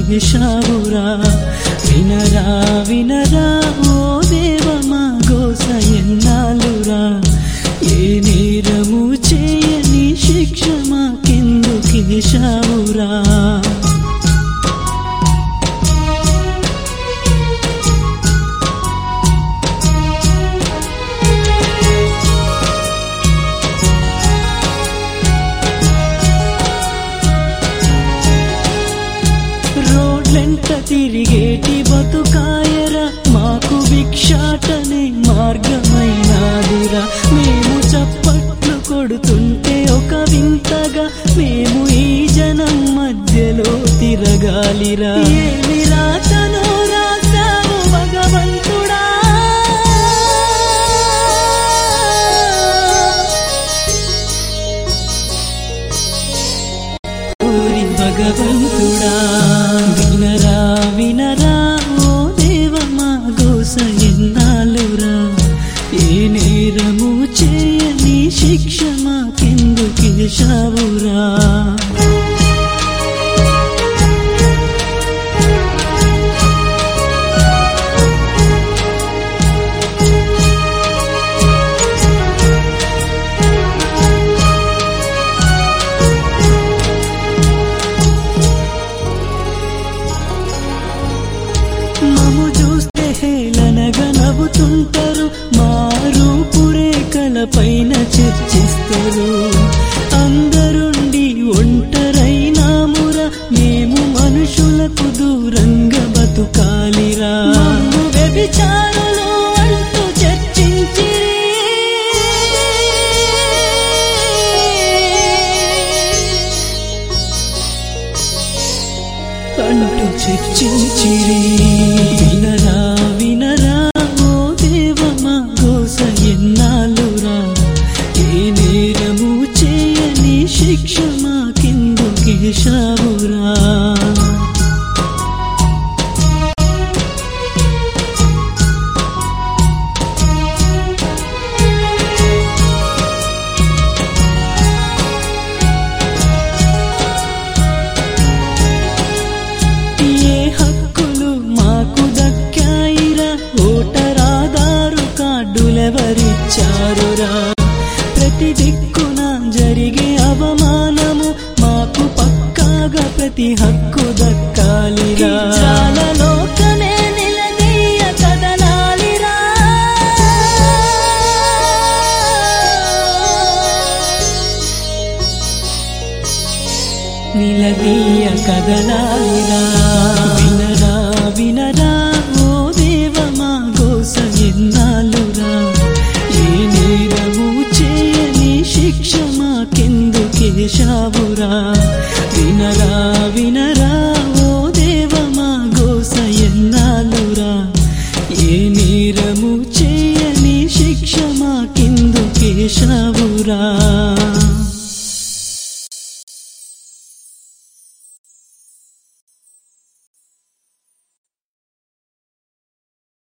కేశావురా వినరా వినరా ఓ దేవ మా గోస ఎన్నాలురా ఏ నేరము చేయని శిక్ష మాకెందు కేశావురా రోడ్లెంట తిరిగేటి బతుకాయరా మాకు భిక్షాటనే మార్గమైనాదిరా మేము చప్పట్లు కొడుతుంటే ఒక వింతగా మేము ఈ జనం మధ్యలో తిరగాలిరా ఏమి రాతను రాసావు భగవంతుడా ఓరి భగవంతుడా వినరా వినరా ఓ దేవ మా గోస ఎన్నాలురా ఏ నేరము చేయని శిక్ష మాకెందుకు కేశావురా మము చూస్తే హేళనగా నవ్వుతుంటారు మా రూపురేఖల పైన చర్చిస్తారు అందరుండి ఒంటరైనామురా మేము మనుషులకు దూరంగా బతుకాలిరా మమ్ము వ్యభిచారులు అంటూ చర్చించిరి అంటూ చర్చించిరి వినరా వినరా ఓ దేవ మా గోస ఎన్నాలురా ఏ నేరము చేయని శిక్ష మాకెందు కేశావురా ఏ హక్కులు మాకు దక్కాయిరా ఓటరాదారు కార్డులెవరిచ్చారురా ప్రతి దిక్కున జరిగే అవమానము మాకు పక్కాగా ప్రతి హక్కు దక్కాలిరా లోకమే నిలదీయ కదలాలిరా నిలదీయ కదలాలిరా వినరా వినరా ఓ దేవ మా గోస ఎన్నాలురా ఏ నేరము చేయని శిక్ష మాకెందు కేశావురా వినరా వినరా ఓ దేవ మా గోస ఎన్నాలురా ఏ నేరము చేయని శిక్ష మాకెందు కేశావురా